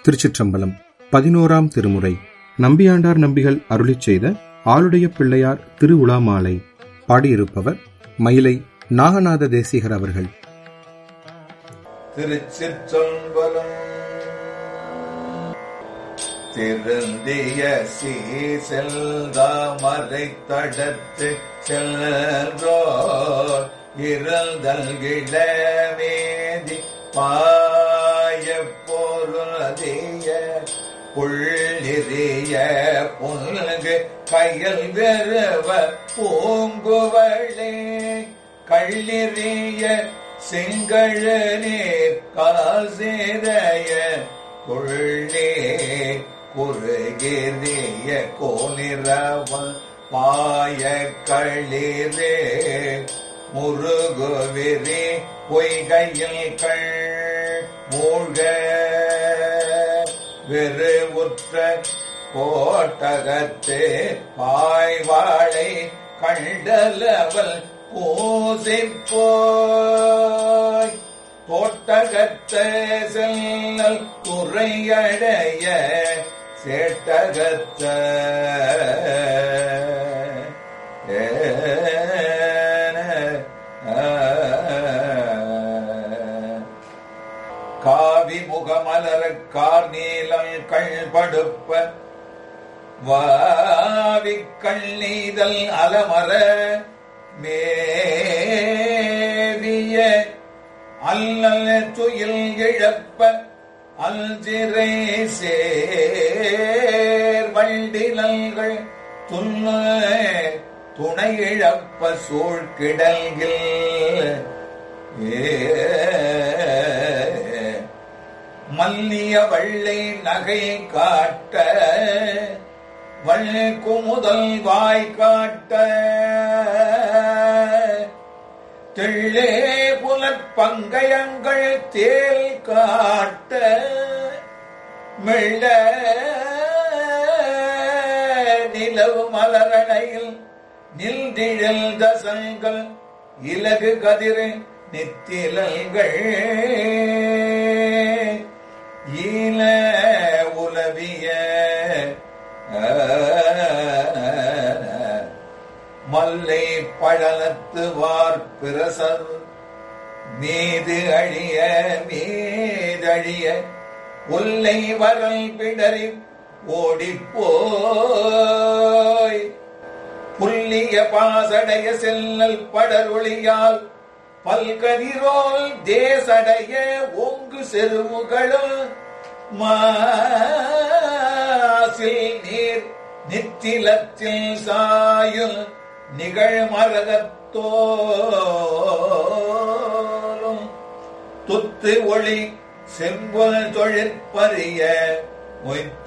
திருச்சிற்றம்பலம் பதினோராம் திருமுறை நம்பியாண்டார் நம்பிகள் அருளிச் செய்த ஆளுடைய பிள்ளையார் திருவுலாமாலை பாடியிருப்பவர் மயிலை நாகநாத தேசிகர் அவர்கள் திருச்சிற்றம்பலம் திருந்திய சீசெல்தாமரை தடத்து செல்றோர் இருந்தல் இளமேதி பாய பொருதிய புள்ளிறிய புல்கு கையில் வெறுவ பூங்குவளே கள்ளிறிய செங்கழ நீர் காசேரைய கொள்ளே குறுகிறிய கோலிரவன் பாய களிரே முருகுவிரி பொய்கையில் கள் மூழ்க வெறுவுற்ற கோட்டகத்து பாய்வாளை கண்டலவல் பூசிப்போய் தோட்டகத்த செல்லல் குறையடைய சேட்டகத்த காவி முகமலர கார் நீலம் கள்படுப்ப வாவி கண்ணீதல் அலமர மேவிய அல்லல் துயில் இழப்ப அல்திரை சேர் வண்டிலல்கள் துண்ண துணை இழப்ப சூழ்கிடல்கில் ஏ மல்லிய வள்ளை நகை காட்ட வள்ளுக்கு முதல் வாய் காட்ட தெள்ளே புலற்பங்கயங்கள் தேல் காட்ட மெல்ல நிலவு மலரணையில் நில்திழல் தசங்கள் இலகு கதிர் நித்திலங்கள் ஈல உலவிய மல்லை பழலத்து வார்பிரசர் மீது அழிய மீதழிய ஒல்லை வரல் பிடரி ஓடிப்போய் புல்லிய பாசடைய செல்லல் படரொளியால் பல்கதிரோல் தேசடைய ஓங்கு செருமுகளும் மாசில் நீர் நித்திலத்தில் சாயும் நிகழ்மரகத்தோலும் துத்து ஒளி செம்பொல் தொழிற்பறிய மொய்த்த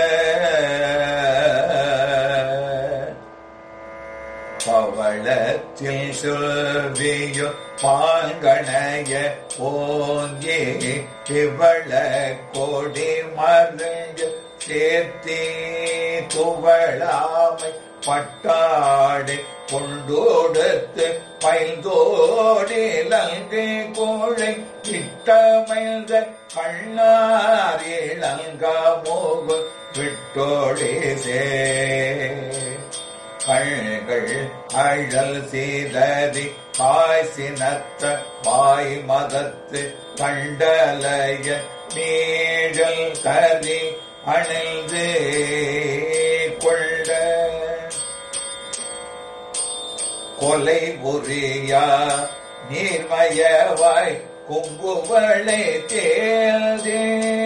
பவளத்தில் சொல்வியோ பாங்கணைய ஓங்கே திவள கொடி மருங்கு சேர்த்தே துவளாமை பட்டாடு கொண்டோடுத்து பைந்தோடி லங்கை கோழை இட்டமைந்த கண்ணார் இளங்கா மோகு விட்டோடே சே கண்கள் அழல் சீதறி காய் சினத்த வாய் மதத்து கண்டலைய நீழல் கரி அணிந்து கொள்ள கொலை புரியா நீர்மயவாய் கும்புவளை தேர்தே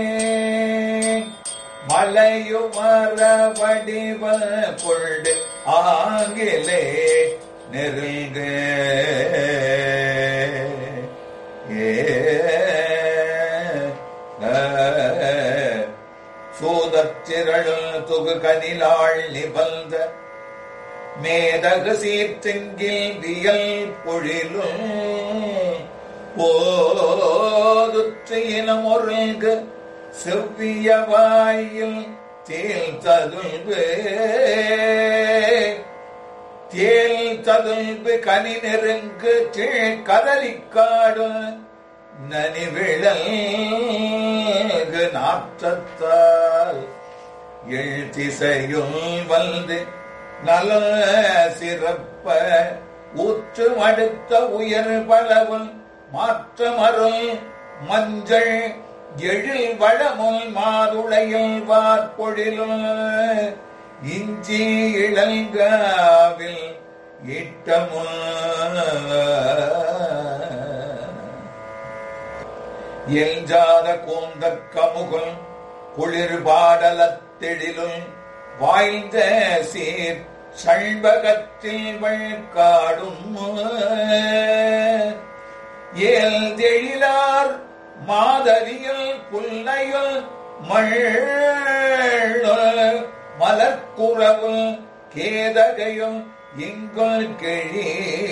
மலையுமர வடிவ கொண்டு ஆங்கிலே நெருங்க சூதத்திரள் துகு கனிலாள் நிபந்த மேதகு சீர்த்திங்கில் வியல் பொழிலும் போதுற்று இனம் ஒருங்கு செவ்விய வாயில் தேல் ததுல்பு தேல் ததுல்பு கனி நெருங்கு கீழ் கதலிக்காடு நனிவிழல்கு நாற்றத்தால் எழு திசையுள் வந்து நல சிறப்ப ஊற்று அடுத்த உயர் பலவும் மாற்றமருள் மஞ்சள் எழில் வளமுல் மாதுளையில் வார்பொழிலும் இஞ்சி இளங்காவில் ஈட்டமும் எல்ஜாத கூந்தற் கமுகுல் குளிர்பாடலத்தெழிலும் வாய்ந்த சீர் சண்பகத்தில் வழ்காடும் ஏழ்தெழிலார் மாதவியில் புல்லையுள் மள்ளுள் மலர்க்குறவுள் கேதகையும் இங்குள் கிழி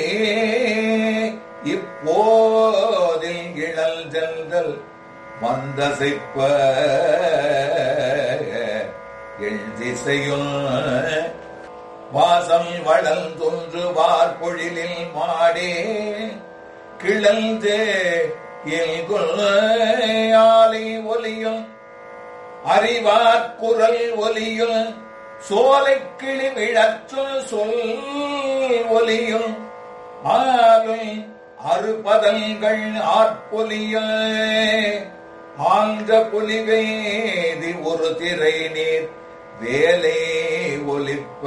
இப்போதில் இழல் ஜல்தல் மந்தசைப்ப எழுதிசையுள் வாசம் வளல் தொன்று வார்பொழிலில் மாடே கிழந்து ஆலை ஒலியும் அறிவார்குரல் ஒலியும் சோலை கிளி விழற்றுள் சொல் ஒலியும் ஆலும் அறுபதல்கள் ஆட்பொலியும் ஆழ்ந்த புலிவேதி ஒரு திரை நீர் வேலை ஒலிப்ப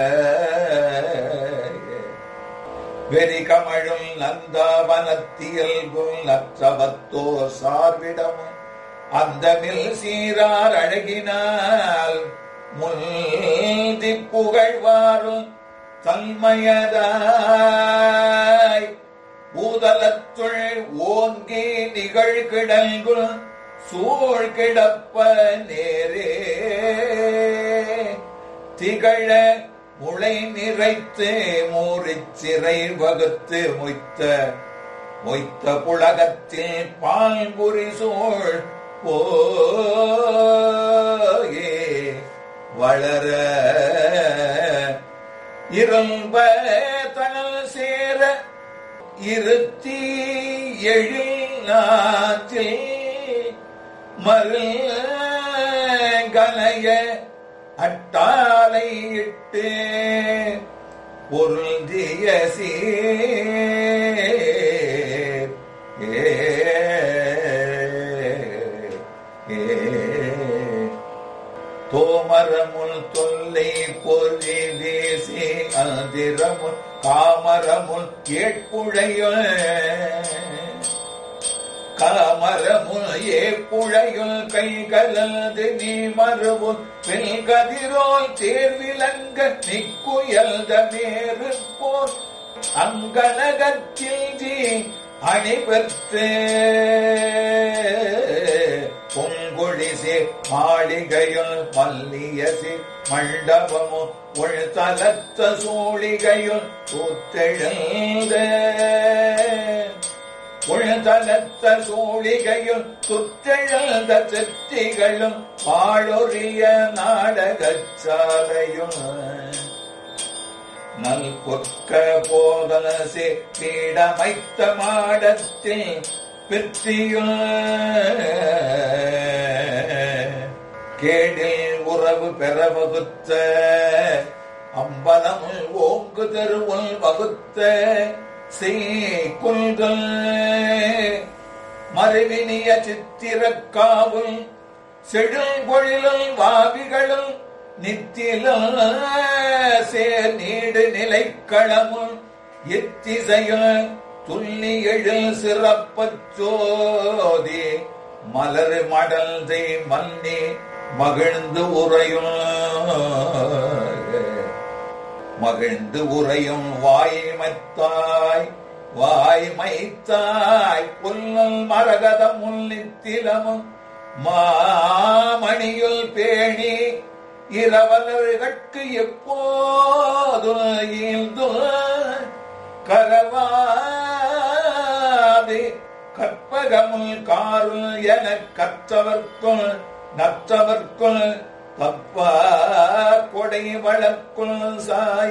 வெறி கமழும் நந்தாவனத்தியல்குள் நற்றவத்தோர் சார்விடமும் அந்தமில் சீரார் அழகினால் முல்தி புகழ்வாரும் தன்மயதாய் ஊதலத்துள் ஓங்கி நிகழ்கிடல்குள் சூழ் கிடப்ப நேரே திகழ முளை நிறைத்து மூறிச் சிறை வகுத்து மொய்த்த மொய்த்த புலகத்தில் பால்புரி சூழ் போயே வளர இரும்ப தனல் சேர இருத்தி எழில் நாற்றில் மருகலைய அட்டாலை இட்டு பொருந்திய சீர் ஏ ஏ தோமரமுல் தொல்லை பொறி வீசி அதிரமுல் காமரமுல் ஏட்புழையுள் காமரமுல் ஏப்புழையுள் கை கலந்து நீ மறுவுல் பெல் கதிரோல் தேர்விலங்க நிக்குயல்த மேறு போர் அங்கனகத்தில் ஜி அணிபெற்று பொங்குழிசே மாளிகையுள் மல்லியசி மண்டபமு உள்தலத்த சூழிகையுள் கூத்தெழுந்த உள்தலத்த சூழிகையுள் சுற்றெழுந்த செத்திகளும் பாழொரிய நாடகச்சாலையும் நல் கொற்க போதலசே பீடமைத்த மாடத்தில் பிற்றியுள் கேடில் உறவு பெற வகுத்த அம்பலமுள் ஓங்கு தெருவுள் வகுத்த செய்குல்கள் மறுவினிய சித்திரக்காவும் செழுல் பொழிலும் வாவிகளும் நித்திலும் சேர் நீடு நிலைக்களமும் எத்திசையும் துள்ளி எழில் சிறப்பச் சோதி மலர் மடல்தை மன்னி மகிழ்ந்து உறையும் மகிழ்ந்து உறையும் வாய்மைத்தாய் வாய்மைத்தாய் புல்லும் மரகதம் முன்னித்திலமும் மாமணியுள் பேணி இரவலர்கட்கு எப்போது ஈந்து கரவாது கற்பகமுள் காருள் என கற்றவர்க்குள் நற்றவர்க்குள் தப்பா கொடை வளர்க்குள்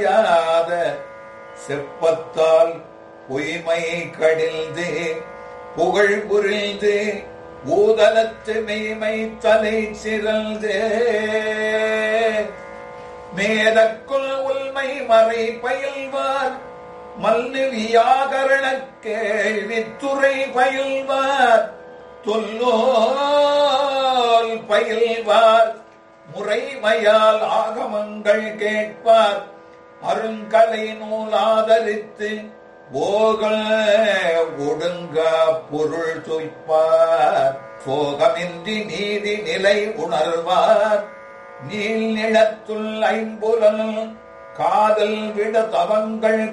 சாயாத செப்பத்தால் பொய்மை கடில்து புகழ் புரிந்து ஊதலத்து மெய்மை தலை சிறந்து மேதக்குள் உள்மை மறை பயில்வார் மல்லு வியாகரண கேள்வித்துறை பயில்வார் தொல்லோல் பயில்வார் முறைமையால் ஆகமங்கள் கேட்பார் அருங்கலை நூல் ஆதரித்து போகல் ஒடுங்க பொருள் துய்ப்பார் சோகமின்றி நீதி நிலை உணர்வார் நீள் நிலத்துள் ஐம்புலன் காதல் விட தவங்கள்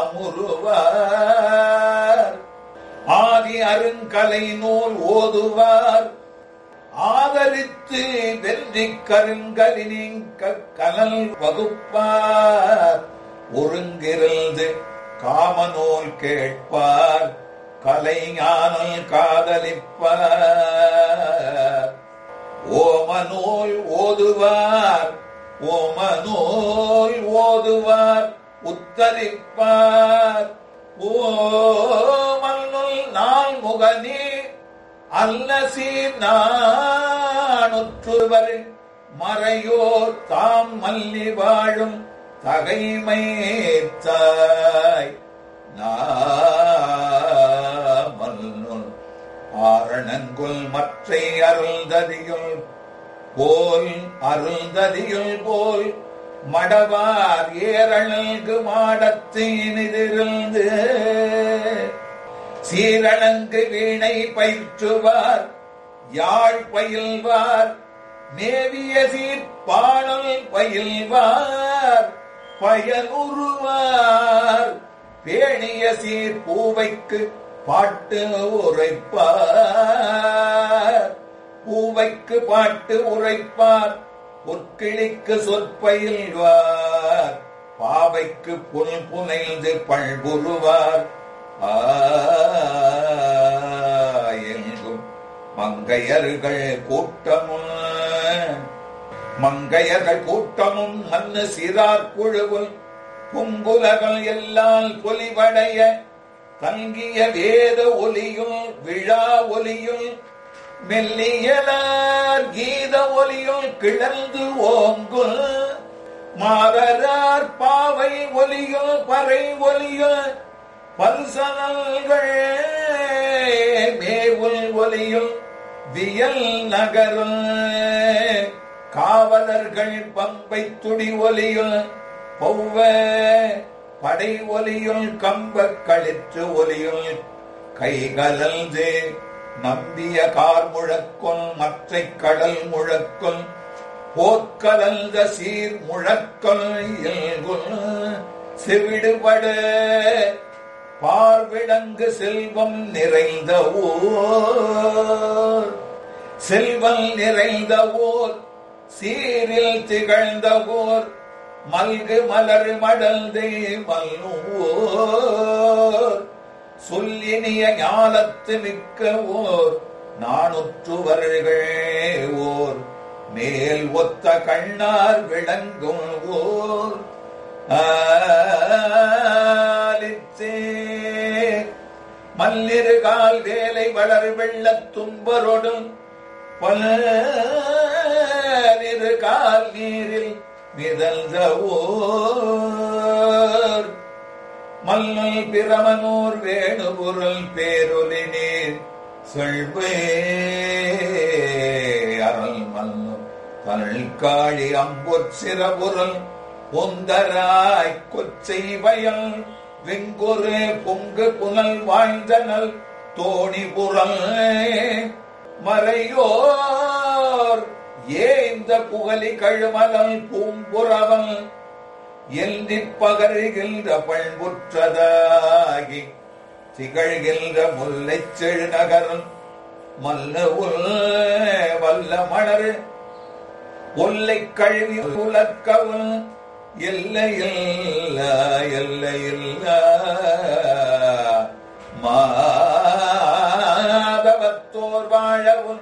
காமுறுவார் ஆதி அருங்கலை நூல் ஓதுவார் ஆதரித்து வெற்றி கருங்கலினின் கலல் வகுப்பார் ஒருங்கிருந்து காமநூல் கேட்பார் கலைஞானல் காதலிப்பார் ஓமநூல் ஓதுவார் ஓமநூல் ஓதுவார் உத்தரிப்பார் ஓமல்னுள் நாள் முகனே அல்ல சீர் நாணுற்றுவர் மறையோர் தாம் மல்லி வாழும் தகைமை தாய் நாமல்னுள் ஆரணங்குல் மற்றை அருள்ததியுள் போல் அருள்ததியுள் போல் மடவார் ஏரழல்கு மாடத்தினிதிருந்து சீரணங்கு வீணை பயிற்றுவார் யாழ் பயில்வார் மேவிய சீர்பாடல் பயில்வார் பயனுறுவார் பேணிய சீர் பூவைக்கு பாட்டு உரைப்பார் பூவைக்கு பாட்டு உரைப்பார் பொற்கிளிக்கு சொற்பயில்வார் பாவைக்கு புல் புனைந்து பல்புருவார் எங்கும் மங்கையர்கள் கூட்டமும் மங்கையர்கள் கூட்டமும் மண்ணு சிறார் குழுவும் புங்குலகள் எல்லாம் பொலிவடைய தங்கிய வேத ஒலியும் விழா ஒலியும் மெல்லியலார் கீத ஒலியும் கிளர்ந்து ஓங்குல் மாறரார் பாவை ஒலியும் பறை ஒலியும் பல்சனல்கள் மேவுல் ஒலியும் வியல் நகரும் காவலர்கள் பம்பை துடி ஒலியும் பௌவ படை ஒலியும் கம்ப களிற்று ஒலியும் கைகலந்து நம்பிய கார் முழக்கும் மற்றை கடல் முழக்கும் போர்க்கலந்த சீர் முழக்கம் இயல்குல் செவிடுபட பார்விடங்கு செல்வம் நிறைந்த ஊர் செல்வம் நிறைந்த ஊர் சீரில் திகழ்ந்த ஊர் மல்கு மலர் மடல்தே மல்லூர் சொல்லினிய ஞானத்து மிக்க ஓர் நாணுற்றுவர்கள் ஓர் மேல் ஒத்த கண்ணார் விளங்கும் ஓர் ஆலித்தே மல்லிருகால் வேலை வளர் வெள்ளத் தும்பரொடும் பலரிரு கால் நீரில் மிதந்த ஓர் மல்லுல் பிரமனூர் வேணுபுரல் பேரொலி நீர் சொல்வே அருள் மல்லும் தள்காழி அம்பொற் சிறபுரல் பொந்தராய் கொச்சை வயல் வெங்கொரு பொங்கு புனல் வாழ்ந்தனல் தோணிபுரல் மறையோர் ஏ இந்த புகலி கழுமலல் பூம்புறவன் எல்லிப் பகருகின்ற பண்புற்றதாகி திகழ்கின்ற முல்லைச் செழுநகரம் மல்ல உல் வல்ல மணர் ஒல்லை கழுவி உலக்கவும் எல்லையில்ல எல்லையில்ல மாதவத்தோர் வாழவும்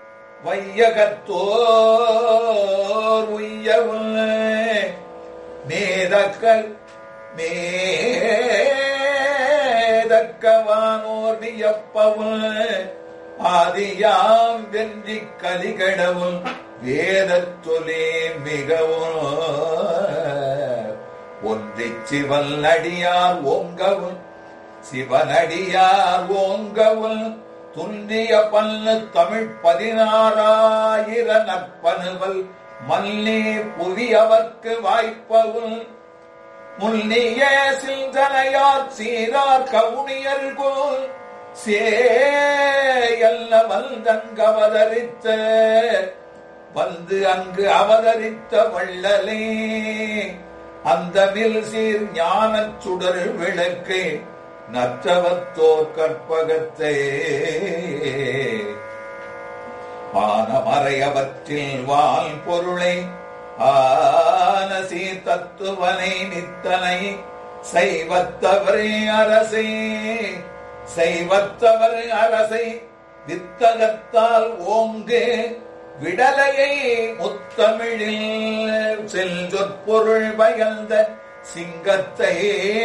வையகத்தோர் உய்யவும் மேதக்கள் மேத கற்கவானோர் வியப்பவும் ஆதியாம் வென்றி கலிகடவும் வேதத்தொலே மிகவும் ஒன்றிச் சிவன் அடியார் ஓங்கவும் சிவனடியார் ஓங்கவும் துன்றிய பல்லு தமிழ் பதினாறாயிர நற்பனுவல் மல்லி புவி அவர்க்கு வாய்ப்பவும் முன்னிய சிந்தனையார் சீரார் கவுனியர்கோல் சேயல்ல வந்தங்கு அவதரித்த வந்து அங்கு அவதரித்த வள்ளலே அந்த வில் சீர் ஞானச் சுடர் விளக்கு நற்றவத்தோர் கற்பகத்தே வானமறையவற்றில் வால் பொருளை ஆனசி தத்துவனை நித்தனை செய்வத்தவரே அரசே செய்வத்தவர் அரசை வித்தகத்தால் ஓங்கு விடலையை முத்தமிழில் செல்சொற்பொருள் பயந்த சிங்கத்தை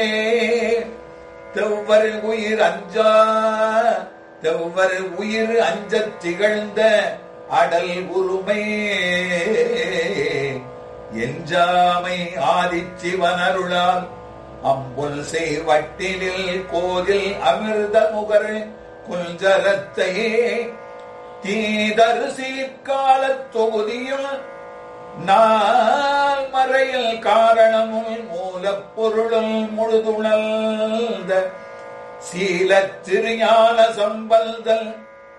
தெவ்வரு உயிர் அஞ்சா தெவ்வரு உயிர் அஞ்சத் திகழ்ந்த அடல் உருமை எஞ்சாமை ஆதிச்சிவனருளால் அம்புல் செய்வட்டினில் கோதில் அமிர்த முகர் குஞ்சரத்தை தீதரு சீர்காலத் தொகுதியும் நாள் மறையில் காரணமும் மூலப்பொருளும் முழுதுணர்ந்த சீல திருஞான சம்பந்தல்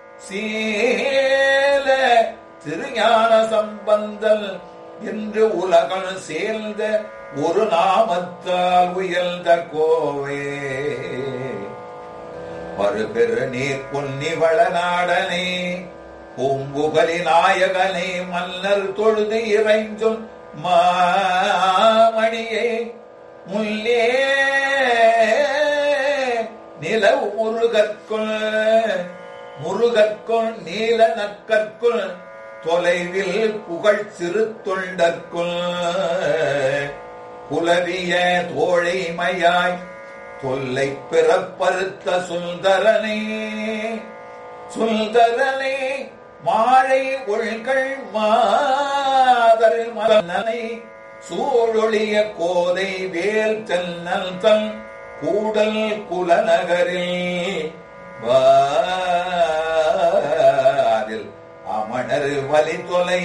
சீல திருஞான சம்பந்தல் என்று உலகம் சேர்ந்த ஒரு நாமத்தால் உயர்ந்த கோவே பருபெரு நீர் பொன்னி வளநாடனே பூம்புகலி நாயகனே மன்னர் தொழுது இறைஞ்சும் மாமணியே முல்லே நிலவு முருகற்குள் முருகற்குள் நீல நக்கற்குள் தொலைவில் புகழ் சிறு தொண்டற்குள் புலவிய தோழைமையாய் தொல்லை பிறப்பறுத்த சுந்தரனே சுந்தரனே மாழை ஒழ்கள் மாதர் மலனை சூழொழிய கோதை வேல் தென்னல் தன் கூடல் குலநகரில் வாரில் அமணர் வலி தொலைய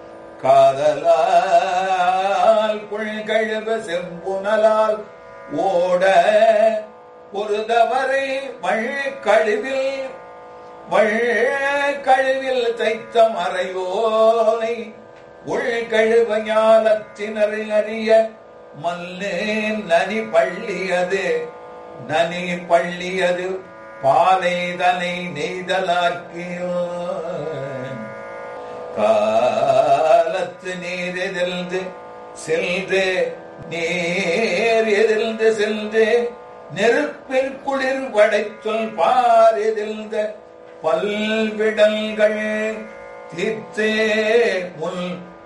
காதலால் புழ்கழுவ செம்புணலால் ஓட பொருதவரை வள் கழுவில் வள் கழுவில் தைத்த மறையோனை உள்கழுவ ஞானத்தினர் அறிய மல்லு நனி பள்ளியது நனி பள்ளியது பாலைதனை நெய்தலாக்கியோ காலத்து நீர் எதிர்ந்து சென்று நேர் எதிர்ந்து சென்று நெருப்பில் குளிர் படைச்சொல் பார் எதிர்ந்த பல்விடல்கள் தீர்த்தே முன்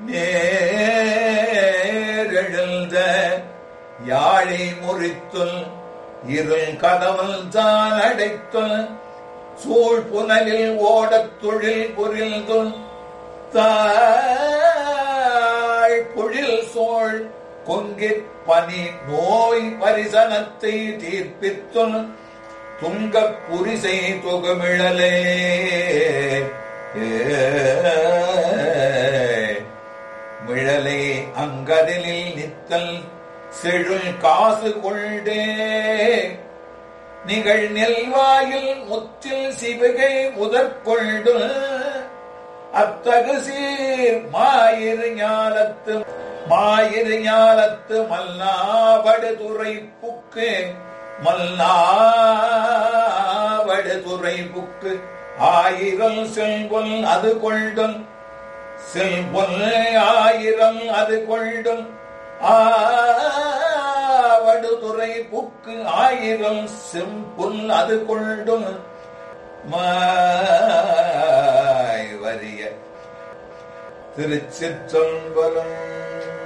நேரெழுந்த யாழை முறித்துள் இருள் கதவல் தான் அடைத்துள் சூழ் புனலில் ஓடத் தொழில் புரிந்துள் தாழ் பொழில் சோழ் கொங்கிற் பனி நோய் பரிசனத்தை தீர்ப்பித்துள் துங்கப் புரிசை தொகுமிழலே மிழலை அங்கதலில் நித்தல் செழுள் காசு கொண்டே நிகழ் நெல்வாயில் முற்றில் சிவகை முதற்கொண்டு அத்தகு சீர் மாயிரு ஞானத்து மாயிரு ஞானத்து மல்லாவடு துறை புக்கு மல்லாவடு துறை புக்கு ஆயிரம் செல்வொல் அது கொள்ளும் செல்வொல் ஆயிரம் அது கொள்ளும் ஆவடு துறை புக்கு ஆயிரம் செம்புல் அது கொள்ளும் மாய் வரிய திருச்சிற்றம்பலம்